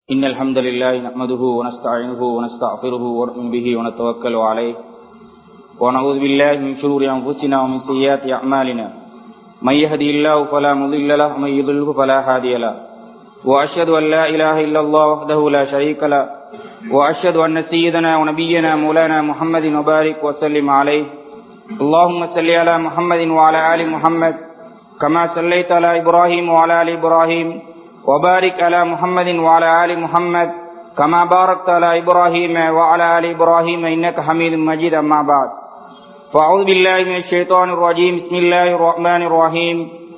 إن الحمد لله نحمده ونستعينه ونستغفره ونؤمن به ونتوكل عليه ونعوذ بالله من شرور أنفسنا ومن سيئات أعمالنا من يهدي الله فلا مضل له ومن يضلله فلا هادي له وأشهد أن لا إله إلا الله وحده لا شريك له وأشهد أن سيدنا ونبينا مولانا محمد وبارك وسلم عليه اللهم صل على محمد وعلى آل محمد كما صليت على إبراهيم وعلى آل إبراهيم وبارك على محمد وعلى آل محمد كما باركت على إبراهيم وعلى آل إبراهيم إنك حميد مجيد أما بعد فأعوذ بالله من الشيطان الرجيم بسم الله الرحمن الرحيم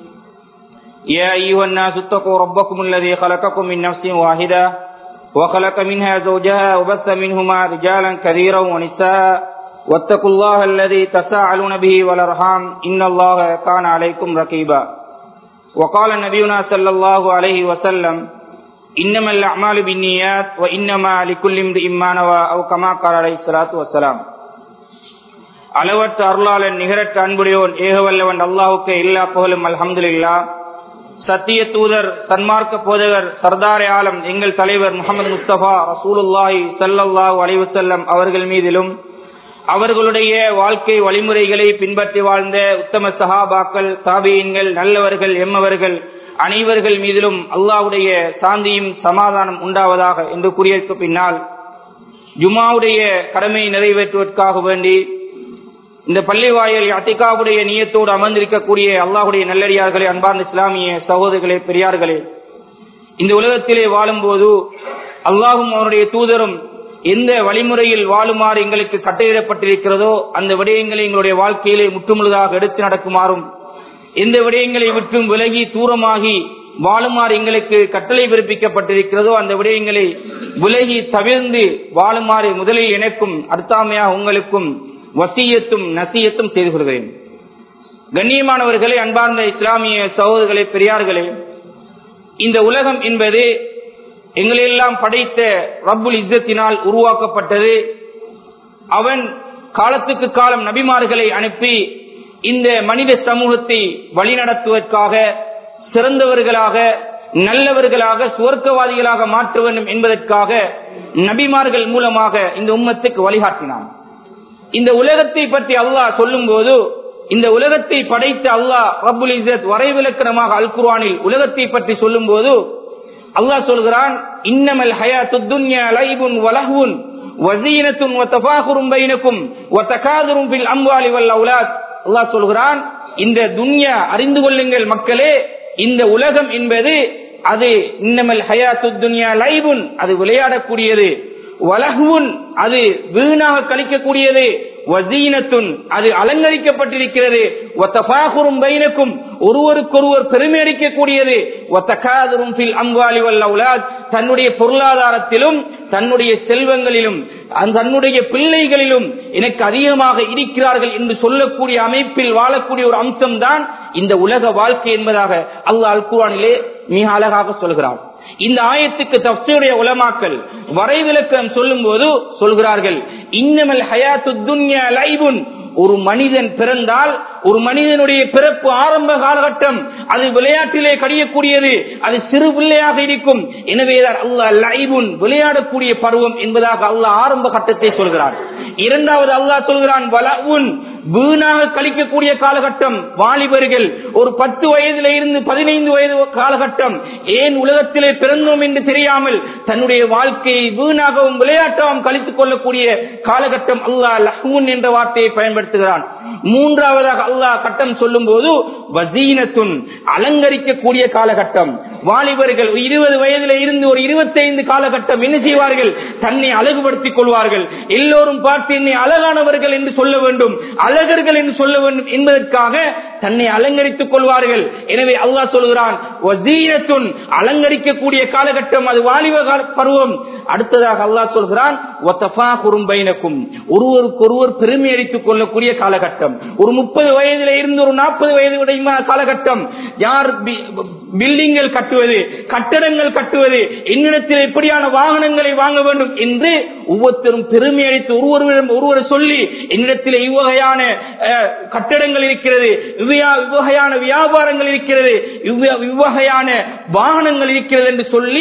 يا أيها الناس اتقوا ربكم الذي خلقكم من نفس واحدة وخلق منها زوجها وبث منهما رجالا كثيرا ونساء واتقوا الله الذي تساءلون به والأرحام إن الله كان عليكم رقيبا وقال نبينا صلى الله عليه وسلم إنما الأعمال بالنيات وإنما لكل امرئ ما نوى أو كما قال عليه الصلاة والسلام அளவற்ற அருளாளன் நிகரற்ற அன்புடையோன் ஏகவல்லவன் அல்லாஹுக்கு எல்லா புகழும் அல்ஹம்துலில்லா சத்திய தூதர் சன்மார்க்க போதகர் சர்தாரே ஆலம் எங்கள் தலைவர் முகமது முஸ்தபா ரசூலுல்லாஹி சல்லல்லாஹு அலைவசல்லம் அவர்கள் மீதிலும் அவர்களுடைய வாழ்க்கை வழிமுறைகளை பின்பற்றி வாழ்ந்த உத்தம சஹாபாக்கள் தாபியன்கள் நல்லவர்கள் எம்மவர்கள் அனைவர்கள் மீதிலும் அல்லாவுடைய சாந்தியும் சமாதானம் உண்டாவதாக என்று கூறியதற்கு பின்னால் ஜுமாவுடைய கடமையை நிறைவேற்றுவதற்காக வேண்டி இந்த பள்ளி வாயில் அத்திகாவுடைய நீயத்தோடு அமர்ந்திருக்கக்கூடிய அல்லாஹுடைய நல்லடியார்களே அன்பார்ந்த இஸ்லாமிய சகோதரர்களே பெரியார்களே இந்த உலகத்திலே வாழும்போது அல்லாஹும் அவருடைய தூதரும் எந்த வழிமுறையில் வாழுமாறு எங்களுக்கு கட்டளையிடப்பட்டிருக்கிறதோ அந்த விடயங்களை எங்களுடைய வாழ்க்கையிலே முற்றுமுழுதாக எடுத்து நடக்குமாறும் எந்த விடயங்களை விட்டும் விலகி தூரமாகி வாழுமாறு எங்களுக்கு கட்டளை பிறப்பிக்கப்பட்டிருக்கிறதோ அந்த விடயங்களை விலகி தவிர்ந்து வாழுமாறு முதலில் எனக்கும் அடுத்தாமையாக உங்களுக்கும் வசியத்தும் நசியத்தும் செய்து கொள்கிறேன் கண்ணியமானவர்களே அன்பார்ந்த இஸ்லாமிய சகோதரர்களே பெரியார்களே இந்த உலகம் என்பது எங்களெல்லாம் படைத்த ரப்புல் இஸ்ஸத்தினால் உருவாக்கப்பட்டது அவன் காலத்துக்கு காலம் நபிமார்களை அனுப்பி இந்த மனித சமூகத்தை வழிநடத்துவதற்காக சிறந்தவர்களாக நல்லவர்களாக சுவர்க்கவாதிகளாக மாற்ற வேண்டும் என்பதற்காக நபிமார்கள் மூலமாக இந்த உம்மத்துக்கு வழிகாட்டினான் இந்த உலகத்தை பற்றி அல்லாஹ் சொல்லும் போது இந்த உலகத்தை படைத்த அல்லாஹ் ரபுல் இசத் வரைவிலக்கணமாக அல் குர்வானில் உலகத்தை பற்றி சொல்லும் போது அல்லாஹ் சொல்கிறான் இன்னமல் ஹயாத்து துன்யா லைபுன் வலஹுன் வசீனத்துன் வத்தஃபாகுரும் பைனக்கும் வத்தகாதுரும் பில் அம்வாலி வல் அவுலாத் அல்லாஹ் சொல்கிறான் இந்த துன்யா அறிந்து கொள்ளுங்கள் மக்களே இந்த உலகம் என்பது அது இன்னமல் ஹயாத்து துன்யா லைபுன் அது விளையாடக்கூடியது வலகுன் அது வீணாக கழிக்கக்கூடியது வசீனத்துன் அது அலங்கரிக்கப்பட்டிருக்கிறது ஒத்தபாகுரும் பைனக்கும் ஒருவருக்கொருவர் பெருமை அடிக்கக்கூடியது ஒத்தகாதரும் பில் அம்வாலி வல்லவுலாத் தன்னுடைய பொருளாதாரத்திலும் தன்னுடைய செல்வங்களிலும் தன்னுடைய பிள்ளைகளிலும் எனக்கு அதிகமாக இருக்கிறார்கள் என்று சொல்லக்கூடிய அமைப்பில் வாழக்கூடிய ஒரு அம்சம் தான் இந்த உலக வாழ்க்கை என்பதாக அல்லாஹ் அல் குரானிலே மிக அழகாக சொல்கிறார் இந்த ஆயத்துக்கு தப்சீருடைய உலமாக்கல் வரைவிலக்கம் சொல்லும் போது சொல்கிறார்கள் இன்னமல் ஹயாத்து துன்யா லைபுன் ஒரு மனிதன் பிறந்தால் ஒரு மனிதனுடைய பிறப்பு ஆரம்ப காலகட்டம் அது விளையாட்டிலே கடியக்கூடியது அது சிறு பிள்ளையாக இருக்கும் எனவேதான் அல்லாஹ் லைபுன் விளையாடக்கூடிய பருவம் என்பதாக அல்லாஹ் ஆரம்ப கட்டத்தை சொல்கிறான் இரண்டாவது அல்லாஹ் சொல்கிறான் வலவுன் வீணாக கழிக்கக்கூடிய காலகட்டம் வாலிபர்கள் ஒரு பத்து வயதில இருந்து பதினைந்து வயது காலகட்டம் ஏன் உலகத்திலே பிறந்தோம் என்று தெரியாமல் தன்னுடைய வாழ்க்கையை வீணாகவும் விளையாட்டாகவும் கழித்துக் கொள்ளக்கூடிய காலகட்டம் அல்லாஹ் லஹ்முன் என்ற வார்த்தையை பயன்படுத்துகிறான் மூன்றாவதாக அல்லாஹ் கட்டம் சொல்லும் போது வசீனத்துன் அலங்கரிக்கக்கூடிய காலகட்டம் வாலிபர்கள் இருபது வயதில இருந்து ஒரு இருபத்தி ஐந்து காலகட்டம் என்ன செய்வார்கள் தன்னை அழகுபடுத்திக் கொள்வார்கள் எல்லோரும் பார்த்து என்னை அழகானவர்கள் என்று சொல்ல வேண்டும் அழகர்கள் என்று சொல்ல வேண்டும் என்பதற்காக தன்னை அலங்கரித்துக் கொள்வார்கள் எனவே அல்லாஹ் சொல்கிறான் வசீனத்துன் அலங்கரிக்கக்கூடிய காலகட்டம் அது வாலிப பருவம் அடுத்ததாக அல்லாஹ் சொல்கிறான் ஒருவருக்கொருவர் பெருமை அடித்துக் கொள்ளக்கூடிய காலகட்டம் ஒரு முப்பது வயதில இருந்து ஒரு நாற்பது வயது காலகட்டம் யார் பில்டிங்கள் கட்டுவது கட்டடங்கள் கட்டுவது என்னிடத்தில் எப்படியான வாகனங்களை வாங்க வேண்டும் என்று ஒவ்வொருத்தரும் பெருமை அடித்து ஒருவரிடம் ஒருவர் சொல்லி என்னிடத்தில் இவ்வகையான கட்டடங்கள் இருக்கிறது இவ்வகையான வியாபாரங்கள் இருக்கிறது இவ்வகையான வாகனங்கள் இருக்கிறது என்று சொல்லி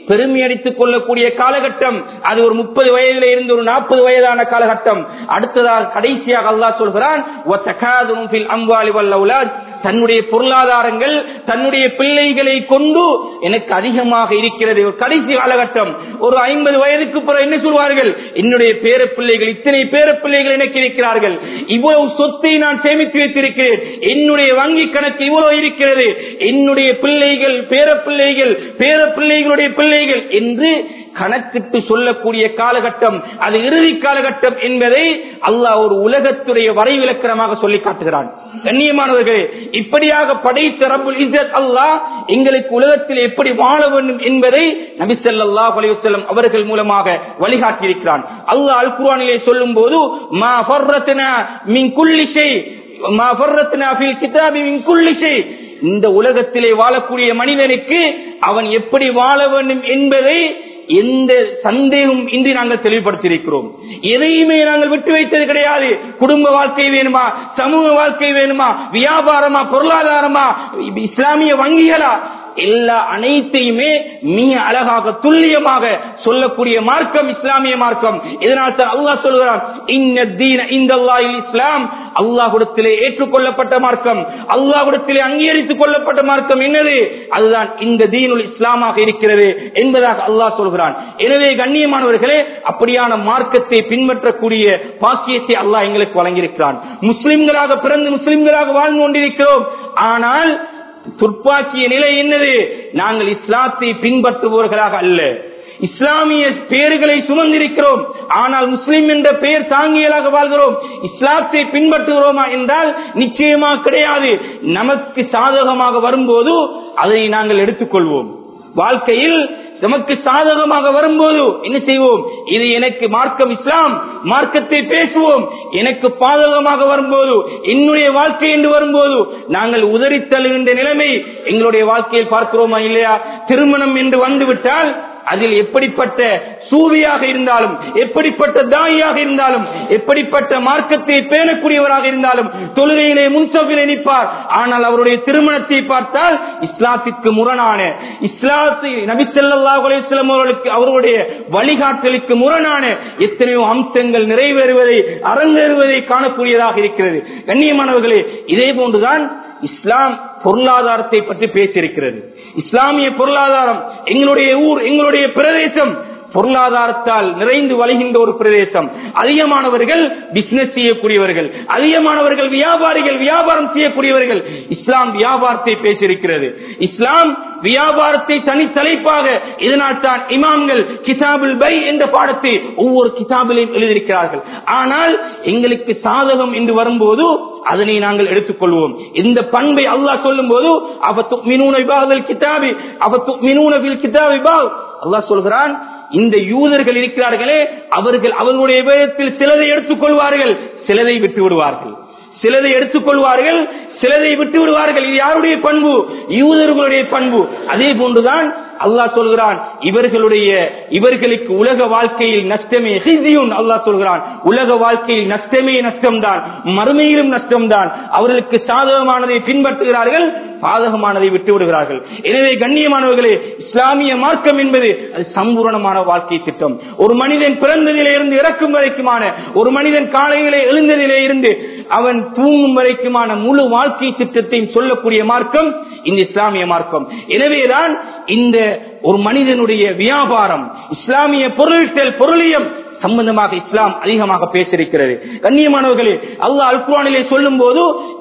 பெருமை அடித்துக் கொள்ளக்கூடிய காலகட்டம் அது ஒரு முப்பது வயதில இருந்து ஒரு நாற்பது வயதான காலகட்டம் அடுத்ததாக கடைசியாக அல்லாஹ் சொல்கிறான் "வத்தகாதுரும் ஃபில் அம்வாலி வல் அவுலாத்." தன்னுடைய பொருளாதாரங்கள் தன்னுடைய பிள்ளைகளை கொண்டு எனக்கு அதிகமாக இருக்கிறது ஒரு கடைசி காலகட்டம் ஒரு ஐம்பது வயதுக்கு பிறகு என்ன சொல்வார்கள் என்னுடைய பேர பிள்ளைகள் இத்தனை பேர பிள்ளைகள் எனக்கு இருக்கிறார்கள் இவ்வளவு சொத்தை நான் சேமித்து வைத்திருக்கிறேன் என்னுடைய வங்கி கணக்கு இவ்வளவு இருக்கிறது என்னுடைய பிள்ளைகள் பேர பிள்ளைகள் பேர பிள்ளைகளுடைய பிள்ளைகள் என்று கணக்கிட்டு சொல்லக்கூடிய காலகட்டம் அது இறுதி காலகட்டம் என்பதை அல்லாஹ் ஒரு உலகத்துடைய வரைவிலக்கணமாக சொல்லி காட்டுகிறான் கண்ணியமானவர்களே இப்படியாக படைத்த ரப்புல் இஸ்ஸத் அல்லாஹ் எங்களுக்கு உலகத்தில் எப்படி வாழ வேண்டும் என்பதை நபி ஸல்லல்லாஹு அலைஹி வஸல்லம் அவர்கள் மூலமாக வழிகாட்டியிருக்கிறான் அல்லாஹ் அல் குர்ஆனிலே சொல்லும் போது மா ஃபர்ரத்னா மின் குல்லி ஷை மா ஃபர்ரத்னா ஃபில் கிதாபி மின் குல்லி ஷை இந்த உலகத்திலே வாழக்கூடிய மனிதனுக்கு அவன் எப்படி வாழ வேண்டும் என்பதை எந்த சந்தேகம் இன்றி நாங்கள் தெளிவுபடுத்தியிருக்கிறோம் எதையுமே நாங்கள் விட்டு வைத்தது கிடையாது குடும்ப வாழ்க்கை வேணுமா சமூக வாழ்க்கை வேணுமா வியாபாரமா பொருளாதாரமா இஸ்லாமிய வங்கிகளா எல்லா அனைத்தையுமே மிக அழகாக துல்லியமாக சொல்லக்கூடிய மார்க்கம் இஸ்லாமிய மார்க்கம் இதனால் தான் அல்லாஹ் சொல்கிறான் இன்ன தீன இந்த இஸ்லாம் அல்லாஹுடத்திலே ஏற்றுக்கொள்ளப்பட்ட மார்க்கம் அல்லாஹுடத்திலே அங்கீகரித்துக் கொள்ளப்பட்ட மார்க்கம் என்னது அதுதான் இந்த தீனுல் இஸ்லாமாக இருக்கிறது என்பதாக அல்லாஹ் சொல்கிறான் எனவே கண்ணியமானவர்களே அப்படியான மார்க்கத்தை பின்பற்றக்கூடிய பாக்கியத்தை அல்லாஹ் எங்களுக்கு வழங்கியிருக்கிறான் முஸ்லிம்களாக பிறந்து முஸ்லிம்களாக வாழ்ந்து கொண்டிருக்கிறோம் ஆனால் துர்ப்பாக்கிய நிலை என்னது நாங்கள் இஸ்லாத்தை பின்பற்றுபவர்களாக அல்ல இஸ்லாமிய பெயர்களை சுமந்திருக்கிறோம் ஆனால் முஸ்லிம் என்ற பெயர் தாங்கியலாக வாழ்கிறோம் இஸ்லாத்தை பின்பற்றுகிறோமா என்றால் நிச்சயமா கிடையாது நமக்கு சாதகமாக வரும்போது அதை நாங்கள் எடுத்துக்கொள்வோம் வாழ்க்கையில் நமக்கு சாதகமாக வரும்போது என்ன செய்வோம் இது எனக்கு மார்க்கம் இஸ்லாம் மார்க்கத்தை பேசுவோம் எனக்கு பாதகமாக வரும்போது என்னுடைய வாழ்க்கை என்று வரும்போது நாங்கள் உதறி தள்ளுகின்ற நிலைமை எங்களுடைய வாழ்க்கையில் பார்க்கிறோமா இல்லையா திருமணம் என்று வந்துவிட்டால் அதில் எப்படிப்பட்ட சூவியாக இருந்தாலும் எப்படிப்பட்ட தாயாக இருந்தாலும் எப்படிப்பட்ட மார்க்கத்தை பேணக்கூடியவராக இருந்தாலும் தொழுகையிலே முன்சபிலே நிற்பார் ஆனால் அவருடைய திருமணத்தை பார்த்தால் இஸ்லாத்திற்கு முரணான இஸ்லாத்தை நபிசல்லாஹ் அலையம் அவர்களுக்கு அவர்களுடைய வழிகாட்டலுக்கு முரணான எத்தனையோ அம்சங்கள் நிறைவேறுவதை அரங்கேறுவதை காணக்கூடியதாக இருக்கிறது கண்ணியமானவர்களே இதே போன்றுதான் இஸ்லாம் பொருளாதாரத்தை பற்றி பேசியிருக்கிறது இஸ்லாமிய பொருளாதாரம் எங்களுடைய ஊர் எங்களுடைய பிரதேசம் பொருளாதாரத்தால் நிறைந்து வழிகின்ற ஒரு பிரதேசம் அதிகமானவர்கள் பிசினஸ் செய்யக்கூடியவர்கள் அதிகமானவர்கள் வியாபாரிகள் வியாபாரம் செய்யக்கூடியவர்கள் இஸ்லாம் வியாபாரத்தை பேசியிருக்கிறது இஸ்லாம் வியாபாரத்தை தனித்தலைப்பாக இதனால் தான் இமாம்கள் கிதாபுல் பை என்ற பாடத்தை ஒவ்வொரு கிதாபிலையும் எழுதியிருக்கிறார்கள் ஆனால் எங்களுக்கு சாதகம் என்று வரும்போது அதனை நாங்கள் எடுத்துக்கொள்வோம் இந்த பண்பை அல்லாஹ் சொல்லும் போது அவத்து மினூன விபாகல் கிதாபி அவத்து மினூனவில் கிதாபி பாவ் அல்லாஹ் சொல்கிறான் இந்த யூதர்கள் இருக்கிறார்களே அவர்கள் அவர்களுடைய வேதத்தில் சிலதை எடுத்துக்கொள்வார்கள் சிலதை விட்டு விடுவார்கள் சிலதை எடுத்துக்கொள்வார்கள் சிலதை விட்டு விடுவார்கள் இது யாருடைய பண்பு யூதர்களுடைய பண்பு அதே போன்றுதான் அல்லாஹ் சொல்கிறான் இவர்களுடைய இவர்களுக்கு உலக வாழ்க்கையில் நஷ்டமே ஹிசியுன் அல்லாஹ் சொல்கிறான் உலக வாழ்க்கையில் நஷ்டமே நஷ்டம்தான் மறுமையிலும் நஷ்டம்தான் அவர்களுக்கு சாதகமானதை பின்பற்றுகிறார்கள் பாதகமானதை விட்டு விடுகிறார்கள் எனவே கண்ணியமானவர்களே இஸ்லாமிய மார்க்கம் என்பது அது சம்பூரணமான வாழ்க்கை திட்டம் ஒரு மனிதன் பிறந்ததிலே இருந்து இறக்கும் வரைக்குமான ஒரு மனிதன் காலையிலே எழுந்ததிலே இருந்து அவன் தூங்கும் வரைக்குமான முழு வாழ்க்கை திட்டத்தையும் சொல்லக்கூடிய மார்க்கம் இந்த இஸ்லாமிய மார்க்கம் எனவேதான் இந்த ஒரு மனிதனுடைய வியாபாரம் இஸ்லாமிய பொருள்கள் பொருளியம் சம்பந்தமாக இஸ்லாம் அதிகமாக பேசியிருக்கிறது கண்ணியமானவர்களே அல்லாஹ் அல்குவானிலே சொல்லும் போது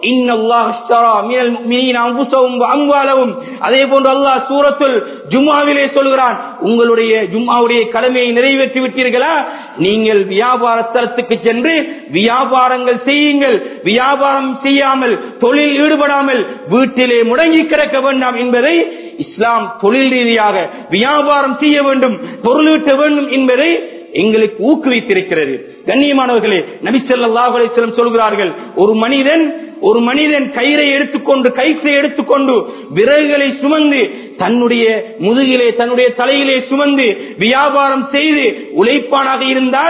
அம்வாலவும் அதே போன்று அல்லாஹ் சூரத்துல் ஜும்மாவிலே சொல்கிறான் உங்களுடைய ஜும்மாவுடைய கடமையை நிறைவேற்றி விட்டீர்களா நீங்கள் வியாபார தளத்துக்கு சென்று வியாபாரங்கள் செய்யுங்கள் வியாபாரம் செய்யாமல் தொழில் ஈடுபடாமல் வீட்டிலே முடங்கி கிடக்க வேண்டாம் என்பதை இஸ்லாம் தொழில் ரீதியாக வியாபாரம் செய்ய வேண்டும் பொருளீட்ட வேண்டும் என்பதை எங்களுக்கு ஊக்குவித்திருக்கிறது கண்ணியமானவர்களே நபிசல்லாஹ் அலிஸ்லம் சொல்கிறார்கள் ஒரு மனிதன் ஒரு மனிதன் கயிறை எடுத்துக்கொண்டு கயிற்றை எடுத்துக்கொண்டு விறகுகளை சுமந்து தன்னுடைய முதுகிலே தன்னுடைய தலையிலே சுமந்து வியாபாரம் செய்து உழைப்பானாக இருந்தால்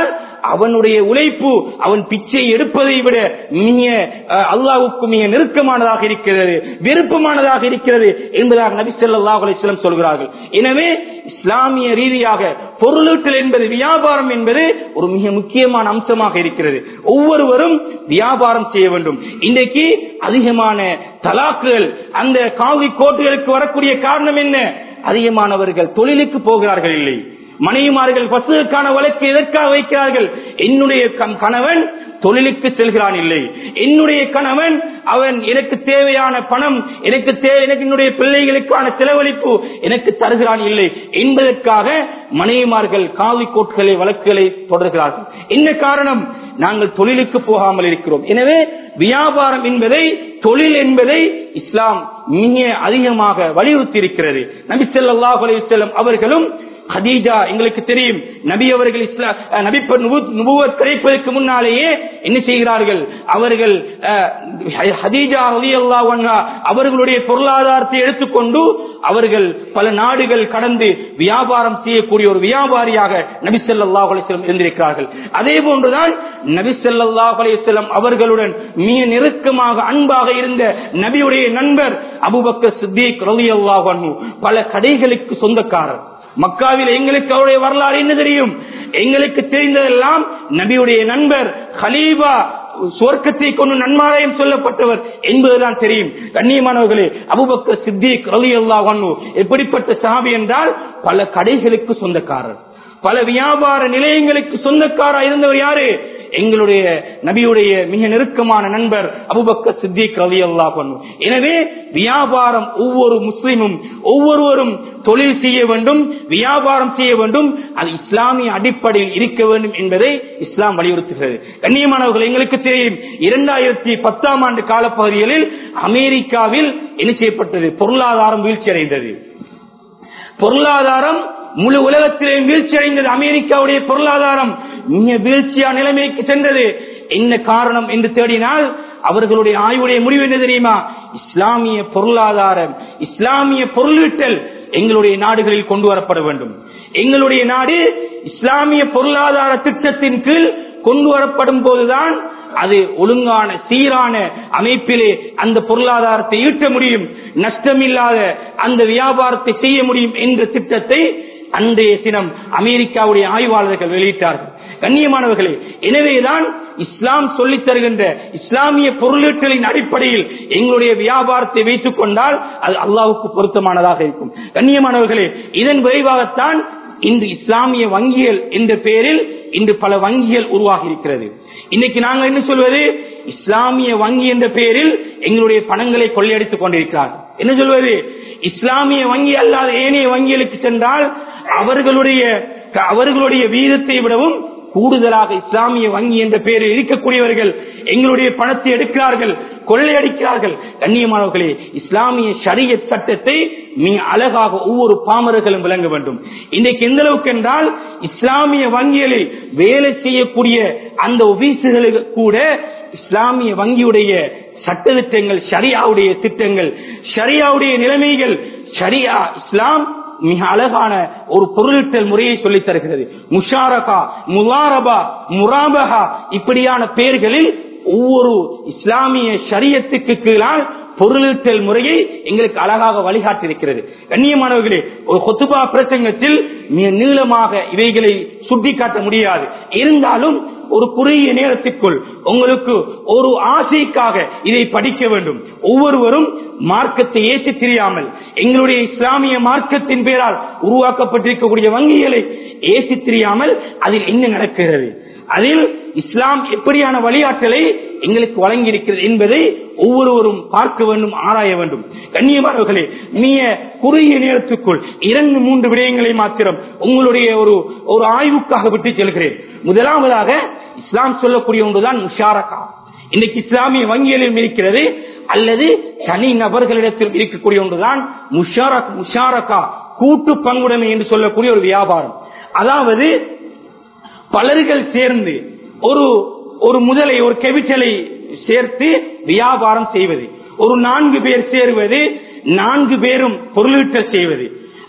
அவனுடைய உழைப்பு அவன் பிச்சை எடுப்பதை விட மிக அஹ், அல்லாஹ்வுக்கு மிக நெருக்கமானதாக இருக்கிறது விருப்பமானதாக இருக்கிறது என்பதாக நபி ஸல்லல்லாஹு அலைஹி வஸல்லம் சொல்கிறார்கள் எனவே இஸ்லாமிய ரீதியாக பொருளீட்டல் என்பது வியாபாரம் என்பது ஒரு மிக முக்கியமான அம்சமாக இருக்கிறது ஒவ்வொருவரும் வியாபாரம் செய்ய வேண்டும் இன்றைக்கு அதிகமான தலாக்குகள் அந்த காவி கோட்டுகளுக்கு வரக்கூடிய காரணம் என்ன அதிகமானவர்கள் தொழிலுக்கு போகிறார்கள் இல்லை மனைவிமார்கள் பசுக்கான வழக்கு எதற்காக வைக்கிறார்கள் என்னுடைய கம்- கணவன் தொழிலுக்கு செல்கிறான் இல்லை என்னுடைய கணவன் அவன் எனக்கு தேவையான பணம் எனக்கு தேவை எனக்கு என்னுடைய பிள்ளைகளுக்கான செலவழிப்பு எனக்கு தருகிறான் இல்லை என்பதற்காக மனைவிமார்கள் காவி கோட்களை வழக்குகளை தொடர்கிறார்கள் என்ன காரணம் நாங்கள் தொழிலுக்கு போகாமல் இருக்கிறோம் எனவே வியாபாரம் என்பதை தொழில் என்பதை இஸ்லாம் மிக அதிகமாக வலியுறுத்தி இருக்கிறது நபி ஸல்லல்லாஹு அலைஹி வஸல்லம் அவர்களும் ஹதீஜா எங்களுக்கு தெரியும் நபி அவர்கள் இஸ்லாம் அஹ், நபி ப- நுபு- நுபுவத் கிடைப்பதற்கு முன்னாலேயே என்ன செய்கிறார்கள் அவர்கள் அஹ், ஹதீஜா ரலியல்லாஹு அன்ஹா அவர்களுடைய பொருளாதாரத்தை எடுத்துக்கொண்டு அவர்கள் பல நாடுகள் கடந்து வியாபாரம் செய்யக்கூடிய ஒரு வியாபாரியாக நபி ஸல்லல்லாஹு அலைஹி வஸல்லம் இருந்திருக்கிறார்கள் அதே போன்றுதான் நபி ஸல்லல்லாஹு அலைஹி வஸல்லம் அவர்களுடன் மிக நெருக்கமாக அன்பாக இருந்த நபியுடைய நண்பர் அபூபக்கர் சித்திக் ரலியல்லாஹு அன்ஹு பல கடைகளுக்கு சொந்தக்காரர் மக்காவில் எங்களுக்கு அவருடைய வரலாறு என்ன தெரியும் எங்களுக்கு தெரிந்ததெல்லாம் நபியுடைய நண்பர் ஹலீபா சுவர்க்கத்தை கொண்டு நன்மாராயம் சொல்லப்பட்டவர் என்பதுதான் தெரியும் கண்ணியமானவர்களே அபுபக்கர் சித்திக் ரலி அல்லாஹ் எப்படிப்பட்ட சாபி என்றால் பல கடைகளுக்கு சொந்தக்காரர் பல வியாபார நிலையங்களுக்கு சொந்தக்காரா இருந்தவர் யாரு எங்களுடைய நபியுடைய மிக நெருக்கமான நண்பர் அபுபக்கர் சித்திக் ரவி அல்லா எனவே வியாபாரம் ஒவ்வொரு முஸ்லிமும் ஒவ்வொருவரும் தொழில் செய்ய வேண்டும் வியாபாரம் செய்ய வேண்டும் அது இஸ்லாமிய அடிப்படையில் இருக்க வேண்டும் என்பதை இஸ்லாம் வலியுறுத்துகிறது கண்ணியமானவர்கள் எங்களுக்கு தெரியும் இரண்டாயிரத்தி பத்தாம் ஆண்டு காலப்பகுதிகளில் அமெரிக்காவில் என்ன செய்யப்பட்டது பொருளாதாரம் வீழ்ச்சி அடைந்தது பொருளாதாரம் முழு உலகத்திலே வீழ்ச்சி அடைந்தது அமெரிக்காவுடைய பொருளாதாரம் மிக வீழ்ச்சியா நிலைமைக்கு சென்றது என்ன காரணம் என்று தேடினால் அவர்களுடைய ஆய்வுடைய முடிவு என்ன தெரியுமா இஸ்லாமிய பொருளாதாரம் இஸ்லாமிய பொருளீட்டல் எங்களுடைய நாடுகளில் கொண்டு வரப்பட வேண்டும் எங்களுடைய நாடு இஸ்லாமிய பொருளாதார திட்டத்தின் கீழ் கொண்டு வரப்படும் போதுதான் அது ஒழுங்கான சீரான அமைப்பிலே அந்த பொருளாதாரத்தை ஈட்ட முடியும் நஷ்டமில்லாத அந்த வியாபாரத்தை செய்ய முடியும் என்ற திட்டத்தை அன்றைய தினம் அமெரிக்காவுடைய ஆய்வாளர்கள் வெளியிட்டார்கள் கண்ணியமானவர்களே எனவேதான் இஸ்லாம் சொல்லித் தருகின்ற இஸ்லாமிய பொருளீட்டலின் அடிப்படையில் எங்களுடைய வியாபாரத்தை வைத்துக் கொண்டால் அது அல்லாவுக்கு பொருத்தமானதாக இருக்கும் கண்ணியமானவர்களே இதன் விரைவாகத்தான் இன்று இஸ்லாமிய வங்கியல் என்ற பெயரில் இன்று பல வங்கிகள் உருவாகி இருக்கிறது இன்னைக்கு நாங்கள் என்ன சொல்வது இஸ்லாமிய வங்கி என்ற பெயரில் எங்களுடைய பணங்களை கொள்ளையடித்துக் கொண்டிருக்கிறார்கள் என்ன சொல்வது இஸ்லாமிய வங்கி அல்லாத ஏனைய வங்கிகளுக்கு சென்றால் அவர்களுடைய அவர்களுடைய வீதத்தை விடவும் கூடுதலாக இஸ்லாமிய வங்கி என்ற பெயரில் இருக்கக்கூடியவர்கள் எங்களுடைய பணத்தை எடுக்கிறார்கள் கொள்ளையடிக்கிறார்கள் கண்ணியமானவர்களே இஸ்லாமிய ஷரிய சட்டத்தை மிக அழகாக ஒவ்வொரு பாமரர்களும் விளங்க வேண்டும் இன்றைக்கு எந்த அளவுக்கு என்றால் இஸ்லாமிய வங்கிகளில் வேலை செய்யக்கூடிய அந்த ஒபீசுகளுக்கு கூட இஸ்லாமிய வங்கியுடைய சட்டத்திட்டங்கள் ஷரியாவுடைய திட்டங்கள் ஷரியாவுடைய நிலைமைகள் ஷரியா இஸ்லாம் மிக அழகான ஒரு பொருளிட்டல் முறையை சொல்லித் தருகிறது முஷாரகா முலாரபா முராபகா இப்படியான பெயர்களில் ஒவ்வொரு இஸ்லாமிய ஷரியத்துக்கு கீழால் பொருளீட்டல் முறையை எங்களுக்கு அழகாக வழிகாட்டிருக்கிறது கண்ணியமானவர்களே ஒரு கொத்துபா பிரசங்கத்தில் மிக நீளமாக இவைகளை சுட்டிக்காட்ட முடியாது இருந்தாலும் ஒரு குறுகிய நேரத்திற்குள் உங்களுக்கு ஒரு ஆசைக்காக இதை படிக்க வேண்டும் ஒவ்வொருவரும் மார்க்கத்தை ஏற்றி தெரியாமல் எங்களுடைய இஸ்லாமிய மார்க்கத்தின் பெயரால் உருவாக்கப்பட்டிருக்கக்கூடிய வங்கிகளை ஏசி தெரியாமல் அதில் என்ன நடக்கிறது அதில் இஸ்லாம் எப்படியான வழிகாட்டலை எங்களுக்கு வழங்கி இருக்கிறது என்பதை ஒவ்வொருவரும் பார்க்க வேண்டும் ஆராய வேண்டும் கண்ணியமானவர்களே மிக குறுகிய நேரத்துக்குள் இரண்டு மூன்று விடயங்களை மாத்திரம் உங்களுடைய ஒரு ஒரு ஆய்வுக்காக விட்டு செல்கிறேன் முதலாவதாக இஸ்லாம் சொல்லக்கூடிய ஒன்றுதான் முஷாரகா இன்னைக்கு இஸ்லாமிய வங்கிகளிலும் இருக்கிறது அல்லது தனி நபர்களிடத்தில் இருக்கக்கூடிய ஒன்றுதான் முஷாரக் முஷாரகா கூட்டு பங்குடைமை என்று சொல்லக்கூடிய ஒரு வியாபாரம் அதாவது பலர்கள் சேர்ந்து ஒரு ஒரு முதலை ஒரு கெவிட்டலை சேர்த்து வியாபாரம் செய்வது ஒரு நான்கு பேர் சேருவது நான்கு பேரும் பொருளீட்டல் செய்வது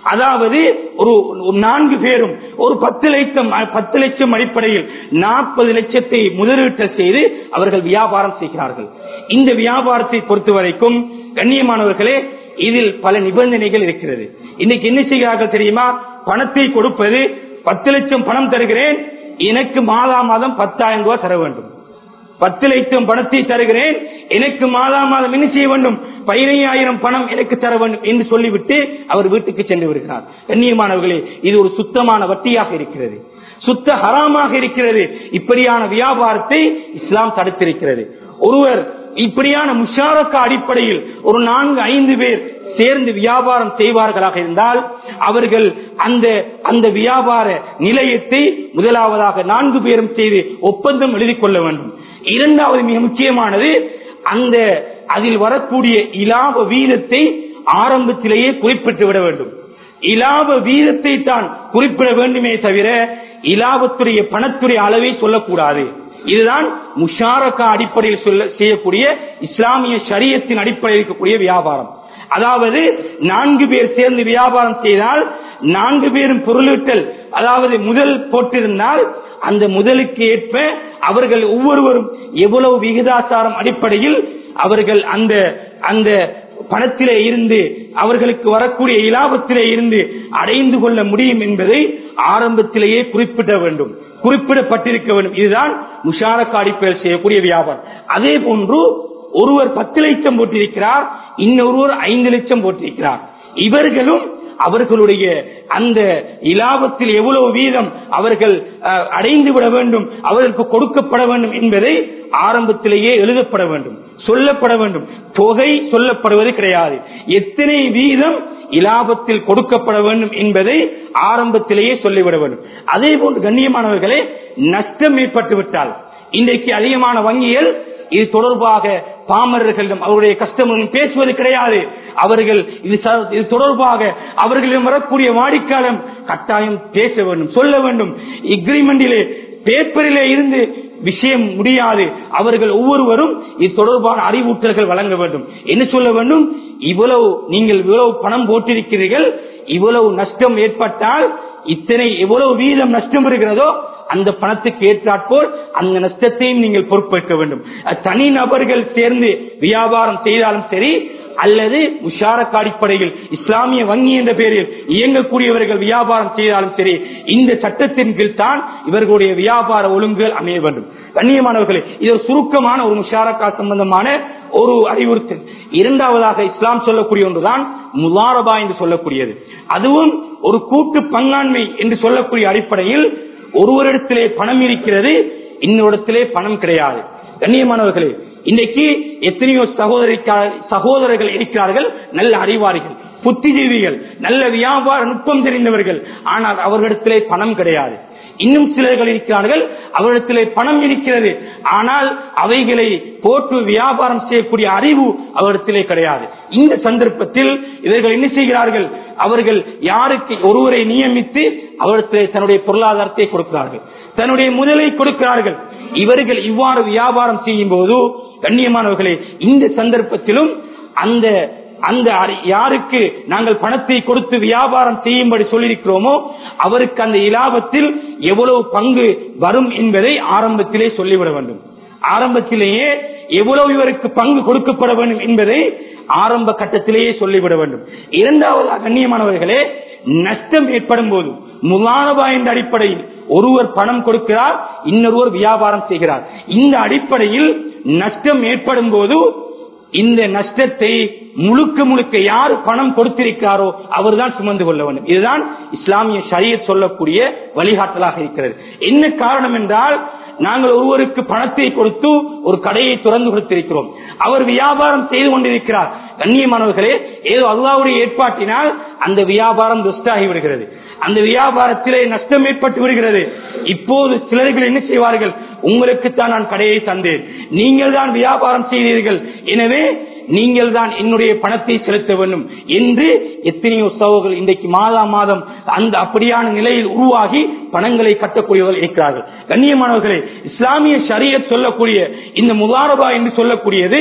அதாவது ஒரு ஒரு நான்கு பேரும் ஒரு பத்து லட்சம் பத்து லட்சம் அடிப்படையில் நாற்பது லட்சத்தை முதலீட்டு செய்து அவர்கள் வியாபாரம் செய்கிறார்கள் இந்த வியாபாரத்தை பொறுத்த வரைக்கும் கண்ணியமானவர்களே இதில் பல நிபந்தனைகள் இருக்கிறது இன்னைக்கு என்ன செய்கிறார்கள் தெரியுமா பணத்தை கொடுப்பது பத்து லட்சம் பணம் தருகிறேன் எனக்கு மாதா மாதம் பத்தாயிரம் ரூபாய் தர வேண்டும் பத்து லட்சம் பணத்தை தருகிறேன் எனக்கு மாதா மாதம் என்ன செய்ய வேண்டும் பதினையாயிரம் பணம் எனக்கு தர வேண்டும் என்று சொல்லிவிட்டு அவர் வீட்டுக்கு சென்று வருகிறார் கண்ணியமானவர்களே இது ஒரு சுத்தமான வட்டியாக இருக்கிறது சுத்த ஹராமாக இருக்கிறது இப்படியான வியாபாரத்தை இஸ்லாம் தடுத்திருக்கிறது ஒருவர் இப்படியான முஷாரக்கா அடிப்படையில் ஒரு நான்கு ஐந்து பேர் சேர்ந்து வியாபாரம் செய்வார்களாக இருந்தால் அவர்கள் அந்த அந்த வியாபார நிலையத்தை முதலாவதாக நான்கு பேரும் செய்து ஒப்பந்தம் எழுதி கொள்ள வேண்டும் இரண்டாவது மிக முக்கியமானது அந்த அதில் வரக்கூடிய இலாப வீதத்தை ஆரம்பத்திலேயே குறிப்பிட்டு விட வேண்டும் இலாப வீதத்தை தான் குறிப்பிட வேண்டுமே தவிர இலாபத்துடைய பணத்துடைய அளவை சொல்லக்கூடாது இதுதான் முஷாரக்கா அடிப்படையில் சொல்ல செய்யக்கூடிய இஸ்லாமிய சரியத்தின் அடிப்படையில் இருக்கக்கூடிய வியாபாரம் அதாவது நான்கு பேர் சேர்ந்து வியாபாரம் செய்தால் நான்கு பேரும் பொருளீட்டல் அதாவது முதல் போட்டிருந்தால் அந்த முதலுக்கு ஏற்ப அவர்கள் ஒவ்வொருவரும் எவ்வளவு விகிதாச்சாரம் அடிப்படையில் அவர்கள் அந்த அந்த பணத்திலே இருந்து அவர்களுக்கு வரக்கூடிய இலாபத்திலே இருந்து அடைந்து கொள்ள முடியும் என்பதை ஆரம்பத்திலேயே குறிப்பிட வேண்டும் குறிப்பிடப்பட்டிருக்க வேண்டும் இதுதான் முஷாரக் அடிப்படையில் செய்யக்கூடிய வியாபாரம் அதே போன்று ஒருவர் பத்து லட்சம் போட்டிருக்கிறார் இன்னொருவர் ஐந்து லட்சம் போட்டிருக்கிறார் இவர்களும் அவர்களுடைய அந்த இலாபத்தில் எவ்வளவு வீதம் அவர்கள் அஹ், அடைந்து விட வேண்டும் அவர்களுக்கு கொடுக்கப்பட வேண்டும் என்பதை ஆரம்பத்திலேயே எழுதப்பட வேண்டும் சொல்லப்பட வேண்டும் தொகை சொல்லப்படுவது கிடையாது எத்தனை வீதம் இலாபத்தில் கொடுக்கப்பட வேண்டும் என்பதை ஆரம்பத்திலேயே சொல்லிவிட வேண்டும் அதே போன்று கண்ணியமானவர்களே நஷ்டம் ஏற்பட்டு விட்டால் இன்றைக்கு அதிகமான வங்கிகள் இது தொடர்பாக பாமரர்களிடம் அவருடைய கஸ்டமர்களும் பேசுவது கிடையாது அவர்கள் இது ச- இது தொடர்பாக அவர்களிடம் வரக்கூடிய வாடிக்கையாளர் கட்டாயம் பேச வேண்டும் சொல்ல வேண்டும் எக்ரிமெண்டிலே பேப்பரிலே இருந்து விஷயம் முடியாது அவர்கள் ஒவ்வொருவரும் இது தொடர்பான அறிவூட்டல்கள் வழங்க வேண்டும் என்ன சொல்ல வேண்டும் இவ்வளவு நீங்கள் இவ்வளவு பணம் போட்டிருக்கிறீர்கள் இவ்வளவு நஷ்டம் ஏற்பட்டால் இத்தனை எவ்வளவு வீதம் நஷ்டம் இருக்கிறதோ அந்த பணத்துக்கு ஏற்றாற்போல் அந்த நஷ்டத்தையும் நீங்கள் பொறுப்பேற்க வேண்டும் அஹ் தனி நபர்கள் சேர்ந்து வியாபாரம் செய்தாலும் சரி அல்லது முஷாரக் அடிப்படையில் இஸ்லாமிய வங்கி என்ற பெயரில் இயங்கக்கூடியவர்கள் வியாபாரம் செய்தாலும் சரி இந்த சட்டத்தின் கீழ் தான் இவர்களுடைய வியாபார ஒழுங்குகள் அமைய வேண்டும் கண்ணியமானவர்களே இது ஒரு சுருக்கமான ஒரு முஷாரக்கா சம்பந்தமான ஒரு அறிவுறுத்தல் இரண்டாவதாக இஸ்லாம் சொல்லக்கூடிய ஒன்றுதான் முலாரபா என்று சொல்லக்கூடியது அதுவும் ஒரு கூட்டு பங்காண்மை என்று சொல்லக்கூடிய அடிப்படையில் ஒருவரிடத்திலே பணம் இருக்கிறது இன்னொருடத்திலே பணம் கிடையாது கண்ணியமானவர்களே இன்னைக்கு எத்தனையோ சகோதரி சகோதரர்கள் இருக்கிறார்கள் நல்ல அறிவாளிகள் புத்திஜீவிகள் நல்ல வியாபார நுட்பம் தெரிந்தவர்கள் ஆனால் அவர்களிடத்திலே பணம் கிடையாது இன்னும் சிலர்கள் இருக்கிறார்கள் அவரிடத்திலே பணம் இருக்கிறது ஆனால் அவைகளை போட்டு வியாபாரம் செய்யக்கூடிய அறிவு அவரிடத்திலே கிடையாது இந்த சந்தர்ப்பத்தில் இவர்கள் என்ன செய்கிறார்கள் அவர்கள் யாருக்கு ஒருவரை நியமித்து அவரிடத்திலே தன்னுடைய பொருளாதாரத்தை கொடுக்கிறார்கள் தன்னுடைய முதலை கொடுக்கிறார்கள் இவர்கள் இவ்வாறு வியாபாரம் செய்யும் போது கண்ணியமானவர்களே இந்த சந்தர்ப்பத்திலும் அந்த அந்த அறி- யாருக்கு நாங்கள் பணத்தை கொடுத்து வியாபாரம் செய்யும்படி சொல்லியிருக்கிறோமோ அவருக்கு அந்த இலாபத்தில் எவ்வளவு பங்கு வரும் என்பதை ஆரம்பத்திலே சொல்லிவிட வேண்டும் ஆரம்பத்திலேயே எவ்வளவு இவருக்கு பங்கு கொடுக்கப்பட வேண்டும் என்பதை ஆரம்ப கட்டத்திலேயே சொல்லிவிட வேண்டும் இரண்டாவது கண்ணியமானவர்களே நஷ்டம் ஏற்படும் போது முலானபா என்ற அடிப்படையில் ஒருவர் பணம் கொடுக்கிறார் இன்னொருவர் வியாபாரம் செய்கிறார் இந்த அடிப்படையில் நஷ்டம் ஏற்படும் போது இந்த நஷ்டத்தை முழுக்க முழுக்க யார் பணம் கொடுத்திருக்காரோ அவர்தான் சுமந்து கொள்ள வேண்டும் இதுதான் இஸ்லாமிய ஷரியத் சொல்லக்கூடிய வழிகாட்டலாக இருக்கிறது என்ன காரணம் என்றால் நாங்கள் ஒருவருக்கு பணத்தை கொடுத்து ஒரு கடையை திறந்து கொடுத்திருக்கிறோம் அவர் வியாபாரம் செய்து கொண்டிருக்கிறார் கண்ணியமானவர்களே ஏதோ அல்லாவுடைய ஏற்பாட்டினால் அந்த வியாபாரம் துஷ்டாகி விடுகிறது அந்த வியாபாரத்திலே நஷ்டம் ஏற்பட்டு விடுகிறது இப்போது சிலர்கள் என்ன செய்வார்கள் உங்களுக்கு தான் நான் கடையை தந்தேன் நீங்கள் தான் வியாபாரம் செய்தீர்கள் எனவே நீங்கள் தான் என்னுடைய பணத்தை செலுத்த வேண்டும் என்று எத்தனையோ சகோதரர்கள் இன்றைக்கு மாதா மாதம் அந்த அப்படியான நிலையில் உருவாகி பணங்களை கட்டக்கூடியவர்கள் இருக்கிறார்கள் கண்ணியமானவர்களே இஸ்லாமிய ஷரியத் சொல்லக்கூடிய இந்த முதாரபா என்று சொல்லக்கூடியது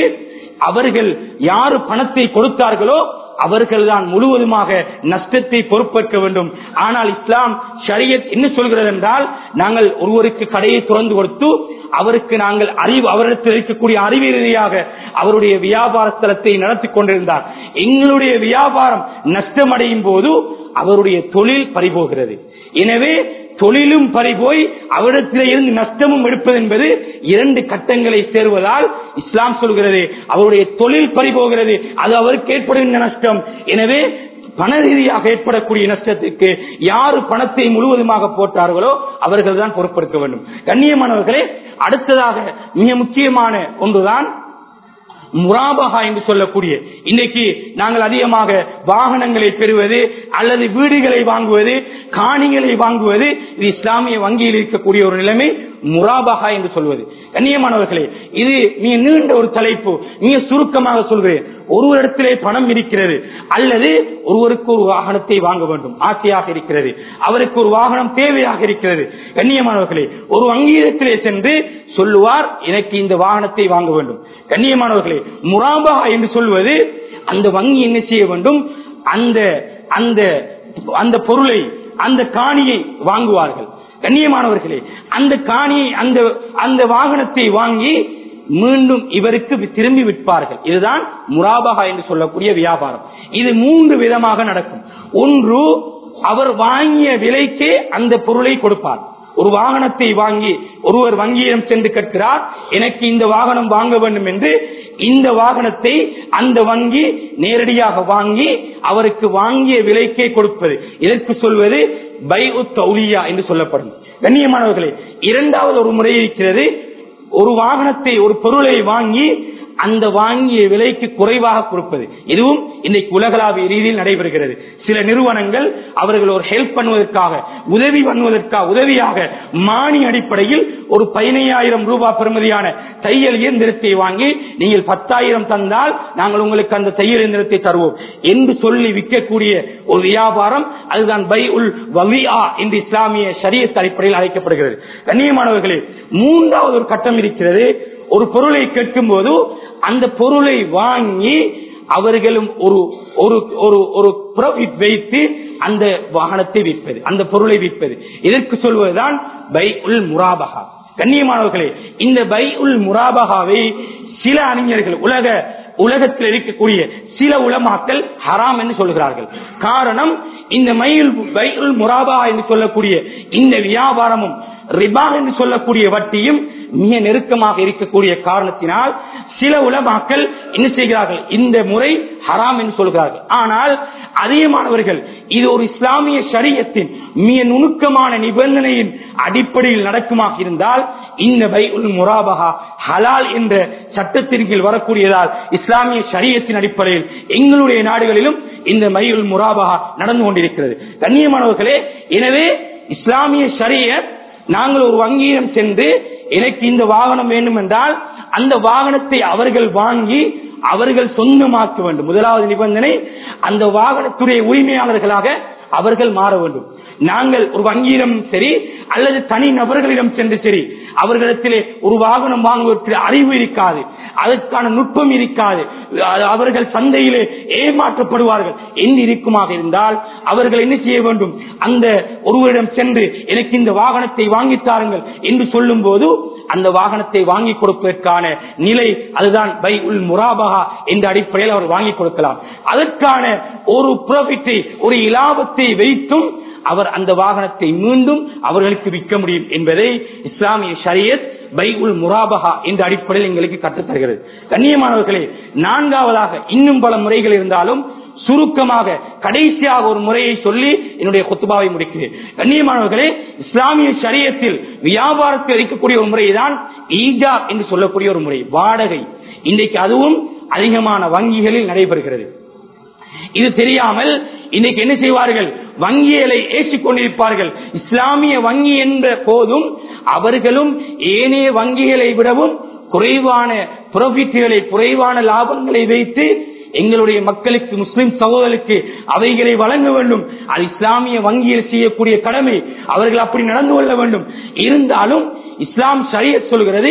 அவர்கள் யாரு பணத்தை கொடுத்தார்களோ அவர்கள்தான் முழுவதுமாக நஷ்டத்தை பொறுப்பேற்க வேண்டும் ஆனால் இஸ்லாம் ஷரியத் என்ன சொல்கிறது என்றால் நாங்கள் ஒருவருக்கு கடையை திறந்து கொடுத்து அவருக்கு நாங்கள் அறிவு அவரிடத்தில் இருக்கக்கூடிய அறிவு ரீதியாக அவருடைய வியாபார ஸ்தலத்தை நடத்தி கொண்டிருந்தார் எங்களுடைய வியாபாரம் நஷ்டமடையும் போது அவருடைய தொழில் பறிபோகிறது எனவே தொழிலும் பறிபோய் அவரிடத்தில் இருந்து நஷ்டமும் எடுப்பது என்பது இரண்டு கட்டங்களை சேர்வதால் இஸ்லாம் சொல்கிறது அவருடைய தொழில் பறிபோகிறது அது அவருக்கு ஏற்படுகின்ற நஷ்டம் எனவே பண ரீதியாக ஏற்படக்கூடிய நஷ்டத்துக்கு யாரு பணத்தை முழுவதுமாக போட்டார்களோ அவர்கள் தான் பொறுப்பெடுக்க வேண்டும் கண்ணியமானவர்களே அடுத்ததாக மிக முக்கியமான ஒன்றுதான் முராபகா என்று சொல்லக்கூடிய இன்னைக்கு நாங்கள் அதிகமாக வாகனங்களை பெறுவது அல்லது வீடுகளை வாங்குவது காணிகளை வாங்குவது இது இஸ்லாமிய வங்கியில் இருக்கக்கூடிய ஒரு நிலைமை முராபகா என்று சொல்வது கண்ணியமானவர்களே இது மிக நீண்ட ஒரு தலைப்பு மிக சுருக்கமாக சொல்கிறேன் ஒருவரிடத்திலே பணம் இருக்கிறது அல்லது ஒருவருக்கு ஒரு வாகனத்தை வாங்க வேண்டும் ஆசையாக இருக்கிறது அவருக்கு ஒரு வாகனம் தேவையாக இருக்கிறது கண்ணியமானவர்களே ஒரு வங்கியிடத்திலே சென்று சொல்லுவார் எனக்கு இந்த வாகனத்தை வாங்க வேண்டும் கண்ணியமானவர்களே முராபா என்று சொல்வது அந்த வங்கி என்ன செய்ய வேண்டும் அந்த அந்த அந்த பொருளை அந்த காணியை வாங்குவார்கள் கண்ணியமானவர்களே அந்த காணியை அந்த அந்த வாகனத்தை வாங்கி மீண்டும் இவருக்கு திரும்பி விற்பார்கள் இதுதான் முராபகா என்று சொல்லக்கூடிய வியாபாரம் இது மூன்று விதமாக நடக்கும் ஒன்று அவர் வாங்கிய விலைக்கே அந்த பொருளை கொடுப்பார் ஒரு வாகனத்தை வாங்கி ஒருவர் வங்கியிடம் சென்று கேட்கிறார் எனக்கு இந்த வாகனம் வாங்க வேண்டும் என்று இந்த வாகனத்தை அந்த வங்கி நேரடியாக வாங்கி அவருக்கு வாங்கிய விலைக்கே கொடுப்பது இதற்கு சொல்வது பை உத்தௌலியா என்று சொல்லப்படும் கண்ணியமானவர்களே இரண்டாவது ஒரு முறை இருக்கிறது ஒரு வாகனத்தை ஒரு பொருளை வாங்கி அந்த வாங்கிய விலைக்கு குறைவாக கொடுப்பது இதுவும் இன்னைக்கு உலகளாவிய ரீதியில் நடைபெறுகிறது சில நிறுவனங்கள் அவர்கள் ஒரு ஹெல்ப் பண்ணுவதற்காக உதவி பண்ணுவதற்காக உதவியாக மானி அடிப்படையில் ஒரு பதினையாயிரம் ரூபாய் பெறுமதியான தையல் இயந்திரத்தை வாங்கி நீங்கள் பத்தாயிரம் தந்தால் நாங்கள் உங்களுக்கு அந்த தையல் இயந்திரத்தை தருவோம் என்று சொல்லி விற்கக்கூடிய ஒரு வியாபாரம் அதுதான் பை உல் வவியா என்று இஸ்லாமிய சரியத் அடிப்படையில் அழைக்கப்படுகிறது கண்ணியமானவர்களே மூன்றாவது ஒரு கட்டம் இருக்கிறது ஒரு பொருளை கேட்கும் போது அந்த பொருளை வாங்கி அவர்களும் ஒரு ஒரு ஒரு ஒரு ப்ராஃபிட் வைத்து அந்த வாகனத்தை விற்பது அந்த பொருளை விற்பது இதற்கு சொல்வதுதான் பை உல் முராபகா கண்ணியமானவர்களே இந்த பை உல் முராபகாவை சில அறிஞர்கள் உலக உலகத்தில் இருக்கக்கூடிய சில உலமாக்கள் ஹராம் என்று சொல்கிறார்கள் காரணம் இந்த மயில் பைல் முராபா என்று சொல்லக்கூடிய இந்த வியாபாரமும் ரிபா என்று சொல்லக்கூடிய வட்டியும் மிக நெருக்கமாக இருக்கக்கூடிய காரணத்தினால் சில உலமாக்கள் என்ன செய்கிறார்கள் இந்த முறை ஹராம் என்று சொல்கிறார்கள் ஆனால் அதிகமானவர்கள் இது ஒரு இஸ்லாமிய சரியத்தின் மிக நுணுக்கமான நிபந்தனையின் அடிப்படையில் நடக்குமாக இருந்தால் இந்த பை உல் முராபகா ஹலால் என்ற சட்டத்தின் கீழ் வரக்கூடியதால் இஸ்லாமிய சரியத்தின் அடிப்படையில் எங்களுடைய நாடுகளிலும் இந்த மையுல் முராபகா நடந்து கொண்டிருக்கிறது கண்ணியமானவர்களே எனவே இஸ்லாமிய சரியத் நாங்கள் ஒரு வங்கியிடம் சென்று எனக்கு இந்த வாகனம் வேண்டும் என்றால் அந்த வாகனத்தை அவர்கள் வாங்கி அவர்கள் சொந்தமாக்க வேண்டும் முதலாவது நிபந்தனை அந்த வாகனத்துடைய உரிமையாளர்களாக அவர்கள் மாற வேண்டும் நாங்கள் ஒரு வங்கியிடம் சரி அல்லது தனி நபர்களிடம் சென்று சரி அவர்களிடத்திலே ஒரு வாகனம் வாங்குவதற்கு அறிவு இருக்காது அதற்கான நுட்பம் இருக்காது அவர்கள் சந்தையிலே ஏமாற்றப்படுவார்கள் என்று இருக்குமாக இருந்தால் அவர்கள் என்ன செய்ய வேண்டும் அந்த ஒருவரிடம் சென்று எனக்கு இந்த வாகனத்தை வாங்கித்தாருங்கள் என்று சொல்லும் போது அந்த வாகனத்தை வாங்கி கொடுப்பதற்கான நிலை அதுதான் பை உல் முராபகா என்ற அடிப்படையில் அவர் வாங்கி கொடுக்கலாம் அதற்கான ஒரு ப்ராஃபிட்டை ஒரு இலாபத்தை வைத்தும் அவர் அந்த வாகனத்தை மீண்டும் அவர்களுக்கு விற்க முடியும் என்பதை இஸ்லாமிய ஷரியத் பை உல் முராபகா என்ற அடிப்படையில் எங்களுக்கு கற்றுத்தருகிறது கண்ணியமானவர்களே நான்காவதாக இன்னும் பல முறைகள் இருந்தாலும் சுருக்கமாக கடைசியாக ஒரு முறையை சொல்லி என்னுடைய கொத்துபாவை முடிக்கிறேன் கண்ணியமானவர்களே இஸ்லாமிய சரியத்தில் வியாபாரத்தில் இருக்கக்கூடிய ஒரு முறைதான் ஈஜா என்று சொல்லக்கூடிய ஒரு முறை வாடகை இன்றைக்கு அதுவும் அதிகமான வங்கிகளில் நடைபெறுகிறது இது தெரியாமல் இன்னைக்கு என்ன செய்வார்கள் வங்கிகளை ஏற்றிக் கொண்டிருப்பார்கள் இஸ்லாமிய வங்கி என்ற போதும் அவர்களும் ஏனைய வங்கிகளை விடவும் குறைவான புரோஃபிட்டுகளை குறைவான லாபங்களை வைத்து எங்களுடைய மக்களுக்கு முஸ்லிம் சகோதரர்களுக்கு அவைகளை வழங்க வேண்டும் அது இஸ்லாமிய வங்கியில் செய்யக்கூடிய கடமை அவர்கள் அப்படி நடந்து கொள்ள வேண்டும் இருந்தாலும் இஸ்லாம் சரிய சொல்கிறது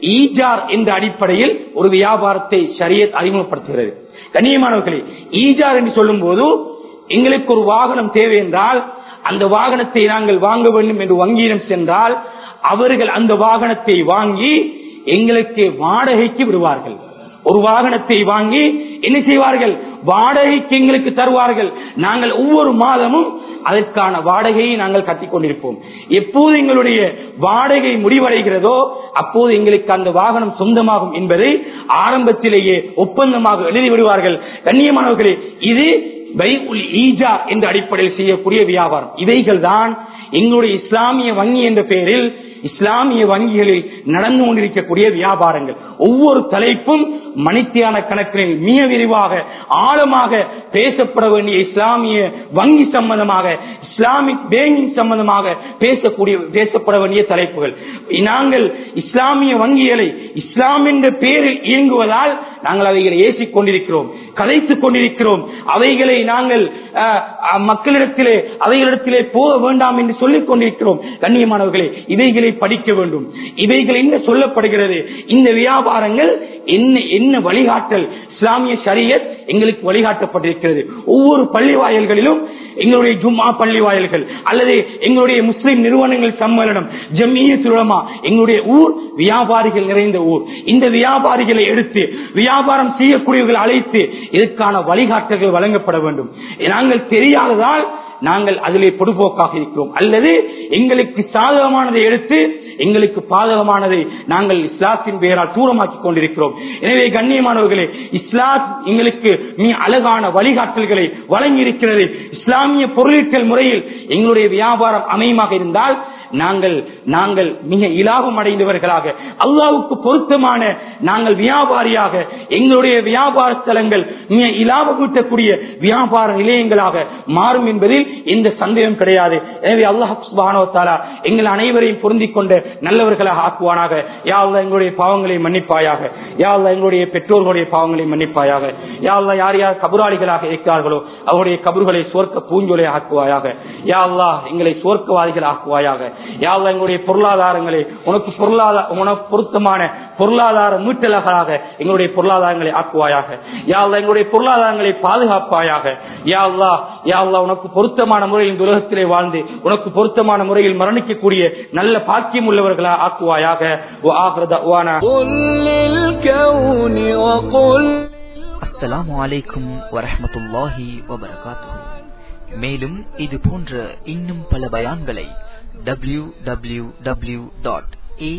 ஈஜார் என்ற அடிப்படையில் ஒரு வியாபாரத்தை ஷரியத் அறிமுகப்படுத்துகிறது கண்ணியமானவர்களே ஈஜார் என்று சொல்லும் போது எங்களுக்கு ஒரு வாகனம் தேவை என்றால் அந்த வாகனத்தை நாங்கள் வாங்க வேண்டும் என்று வங்கியிடம் சென்றால் அவர்கள் அந்த வாகனத்தை வாங்கி எங்களுக்கு வாடகைக்கு விடுவார்கள் ஒரு வாகனத்தை வாங்கி என்ன செய்வார்கள் வாடகைக்கு எங்களுக்கு தருவார்கள் நாங்கள் ஒவ்வொரு மாதமும் அதற்கான வாடகையை நாங்கள் கட்டிக் கொண்டிருப்போம் எப்போது எங்களுடைய வாடகை முடிவடைகிறதோ அப்போது எங்களுக்கு அந்த வாகனம் சொந்தமாகும் என்பதை ஆரம்பத்திலேயே ஒப்பந்தமாக எழுதி விடுவார்கள் கண்ணியமானவர்களே இது பை உல் ஈஜா என்ற அடிப்படையில் செய்யக்கூடிய வியாபாரம் இவைகள் தான் எங்களுடைய இஸ்லாமிய வங்கி என்ற பெயரில் இஸ்லாமிய வங்கிகளில் நடந்து கொண்டிருக்கக்கூடிய வியாபாரங்கள் ஒவ்வொரு தலைப்பும் மணித்தியான கணக்கில் மிக விரிவாக ஆழமாக பேசப்பட வேண்டிய இஸ்லாமிய வங்கி சம்பந்தமாக இஸ்லாமிக் பேங்கிங் சம்பந்தமாக பேசக்கூடிய பேசப்பட வேண்டிய தலைப்புகள் நாங்கள் இஸ்லாமிய வங்கிகளை இஸ்லாம் என்ற பெயரில் இயங்குவதால் நாங்கள் அவைகளை ஏசிக் கொண்டிருக்கிறோம் கதைத்துக் கொண்டிருக்கிறோம் அவைகளை நாங்கள் அஹ், அஹ், மக்களிடத்திலே அவைகளிடத்திலே போக வேண்டாம் என்று சொல்லிக் கொண்டிருக்கிறோம் கண்ணியமானவர்களே இவைகளை படிக்க வேண்டும் இவைகள் என்ன சொல்லப்படுகிறது இந்த வியாபாரங்கள் என்ன என்ன வழிகாட்டல் இஸ்லாமிய ஷரியத் எங்களுக்கு வழிகாட்டப்பட்டிருக்கிறது ஒவ்வொரு பள்ளி வாயல்களிலும் எங்களுடைய ஜும்மா பள்ளி வாயல்கள் அல்லது எங்களுடைய முஸ்லிம் நிறுவனங்கள் சம்மேளனம் ஜம்மிய சுலமா எங்களுடைய ஊர் வியாபாரிகள் நிறைந்த ஊர் இந்த வியாபாரிகளை எடுத்து வியாபாரம் செய்யக்கூடியவர்கள் அழைத்து இதற்கான வழிகாட்டல்கள் வழங்கப்பட வேண்டும் நாங்கள் தெரியாததால் நாங்கள் அதிலே பொடுபோக்காக இருக்கிறோம் அல்லது எங்களுக்கு சாதகமானதை எடுத்து எங்களுக்கு பாதகமானதை நாங்கள் இஸ்லாத்தின் பெயரால் தூரமாக்கி கொண்டிருக்கிறோம் எனவே கண்ணியமானவர்களே இஸ்லாம் எங்களுக்கு மிக அழகான வழிகாட்டல்களை வழங்கி இருக்கிறது இஸ்லாமிய பொருளீட்டல் முறையில் எங்களுடைய வியாபாரம் அமையமாக இருந்தால் நாங்கள் நாங்கள் மிக இலாபம் அடைந்தவர்களாக அல்லாவுக்கு பொருத்தமான நாங்கள் வியாபாரியாக எங்களுடைய வியாபார ஸ்தலங்கள் மிக இலாபம் ஈட்டக்கூடிய வியாபார நிலையங்களாக மாறும் என்பதில் எந்த சந்தேகம் கிடையாது எனவே அல்லாஹ் சுப்ஹானஹு வ தஆலா எங்கள் அனைவரையும் பொருந்திக் கொண்ட நல்லவர்களாக ஆக்குவானாக யா அல்லாஹ் எங்களுடைய பாவங்களை மன்னிப்பாயாக யா அல்லாஹ் எங்களுடைய பெற்றோர்களுடைய பாவங்களை மன்னிப்பாயாக யா அல்லாஹ் யார் யார் கபுராளிகளாக இருக்கிறார்களோ அவருடைய கபறுகளை சுவர்க்க பூஞ்சொலை ஆக்குவாயாக யா அல்லாஹ் எங்களை சுவர்க்கவாதிகள் ஆக்குவாயாக யா அல்லாஹ் எங்களுடைய பொருளாதாரங்களை உனக்கு பொருளாதார உனக்கு பொருத்தமான பொருளாதார மீட்டல்களாக எங்களுடைய பொருளாதாரங்களை ஆக்குவாயாக யா அல்லாஹ் எங்களுடைய பொருளாதாரங்களை பாதுகாப்பாயாக யா அல்லாஹ் யா அல்லாஹ் உனக்கு பொருத்தமான முறையில் இந்த உலகத்திலே வாழ்ந்து உனக்கு பொருத்தமான முறையில் மரணிக்கக்கூடிய நல்ல பாக்கியம் உள்ளவர்களா ஆக்குவாயாக வ ஆகிரு தஅவானா قل للكون وقل அஸ்ஸலாமு அலைக்கும் வரஹ்மத்துல்லாஹி வபரகாத்துஹு மேலும் இது போன்ற இன்னும் பல பயான்களை டபிள்யூ டபிள்யூ டபிள்யூ டாட்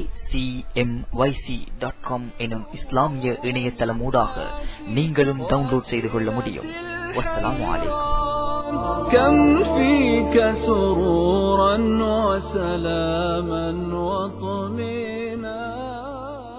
எனும் இஸ்லாமிய இணையதளமூடாக நீங்களும் டவுன்லோட் செய்து கொள்ள முடியும் வஸ்ஸலாமு அலைக்கும் كم فيك سرورا وسلاما وطمئنا